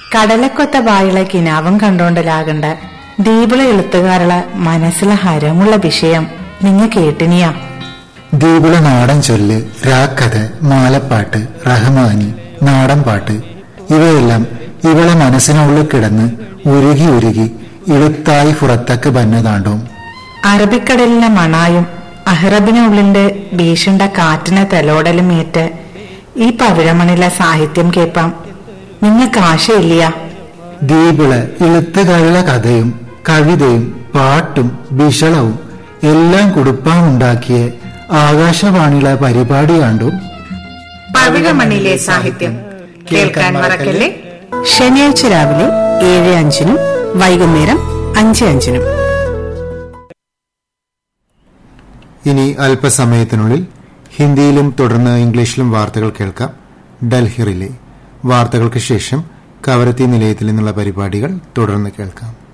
കടലക്കൊത്ത വായുള്ള കിനാവും കണ്ടോണ്ടലാകണ്ട ദീപിള എഴുത്തുകാരുള്ള മനസ്സിലെ ഹരമുള്ള വിഷയം നിങ്ങ കേട്ടിനിയാ ദ്വീപിലെ നാടൻ ചൊല്ല് രാക്കഥ മാലപ്പാട്ട് റഹ്മാനി നാടൻ പാട്ട് ഇവയെല്ലാം ഇവളെ മനസ്സിനുള്ളിൽ കിടന്ന് ഉരുകി ഉരുകി ഇളുത്തായി പുറത്തേക്ക് ബന്നതാണ്ടും അറബിക്കടലിലെ മണായും അഹ്റബിനുള്ളിന്റെ ഭീഷണ്ട കാറ്റിനെ തലോടലും ഏറ്റ് ഈ പവിഴമണിലെ സാഹിത്യം കേൾപ്പാം നിങ്ങൾക്ക് ആശയില്ല ദ്വീപിള് ഇളുത്തുകളുടെ കഥയും കവിതയും പാട്ടും ബിഷളവും എല്ലാം കുടുപ്പാമുണ്ടാക്കിയ ആകാശവാണിയിലെ പരിപാടി കണ്ടും പവിഴമണിലെ സാഹിത്യം കേൾക്കാൻ മറക്കല്ലേ ശനിയാഴ്ച രാവിലെ ഏഴ് അഞ്ചിനും വൈകുന്നേരം അഞ്ച് അഞ്ചിനും ഇനി അല്പസമയത്തിനുള്ളിൽ ഹിന്ദിയിലും തുടർന്ന് ഇംഗ്ലീഷിലും വാർത്തകൾ കേൾക്കാം ഡൽഹി റിലേ വാർത്തകൾക്ക് ശേഷം കവരത്തി നിലയത്തിൽ നിന്നുള്ള പരിപാടികൾ തുടർന്ന് കേൾക്കാം